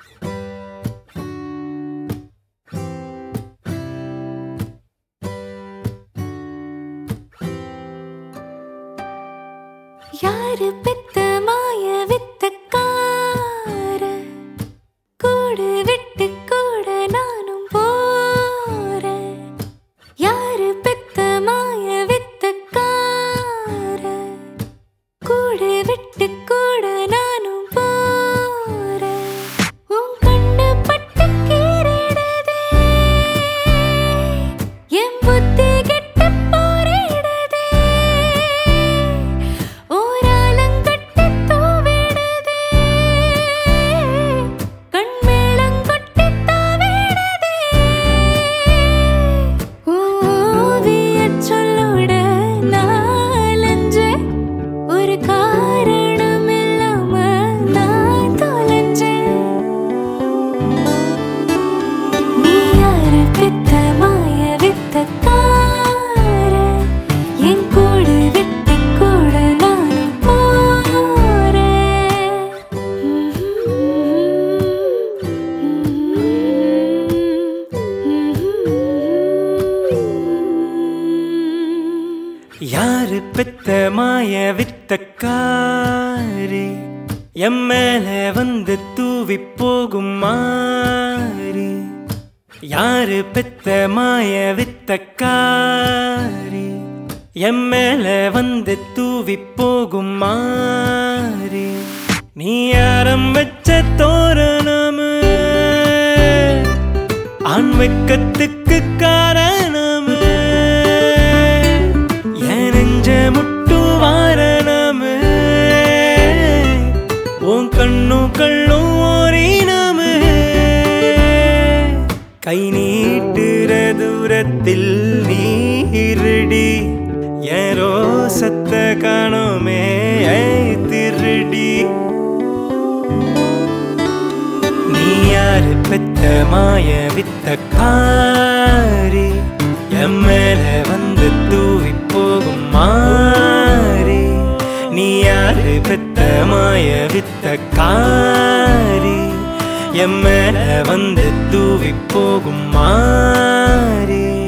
யாரு பெத்த மாய வித்தக்கார கூடு விட்டு கூட நானும் போறேன் யாரு பெத்த மாய வித்தக்கார கூடு விட்டு கூட நானும் போறேன் உன் கண்ணு பட்டு கீறிடுதே என் புத்தி கெட்டு போரிடுதே ஓராலங்கட்டி தூவிடுதே கண்மேளங்கொட்டி தாவிடுதே ஓவியச் சொல்லோட நாலஞ்சு ஒரு காரணம் இல்லாம நான் தொலைஞ்சேன் நீ யாரு பெத்த மாய வித்தக்கார என் கூடு விட்டு கூட நானும் போறேன் யாரு பெத்த மாய வித்தக்காரி எம் மேல வந்து தூவி போகும் மாறி யாரு பெத்த மாய வித்தக்காரி எம் மேல வந்து தூவி போகும் மாறி நீ யாரம் வச்ச தோரணமு ஆண் வெக்கத்துக்கு காரணமு என் நெஞ்ச முட்டு வாரணமு உன் கண்ணும் கள்ளும் ஓரினமு கை நீட்டுற தூரத்தில் நீருடி என் ரோசத்த காணோமே ஏய் திருடி நீ யாரு பெத்த மாய வித்தக்காரி என் மேல வந்து தூவி போகும் மாறி நீ யாரு பெத்த மாய வித்தக்காரி என் மேல வந்து தூவி போகும் மாறி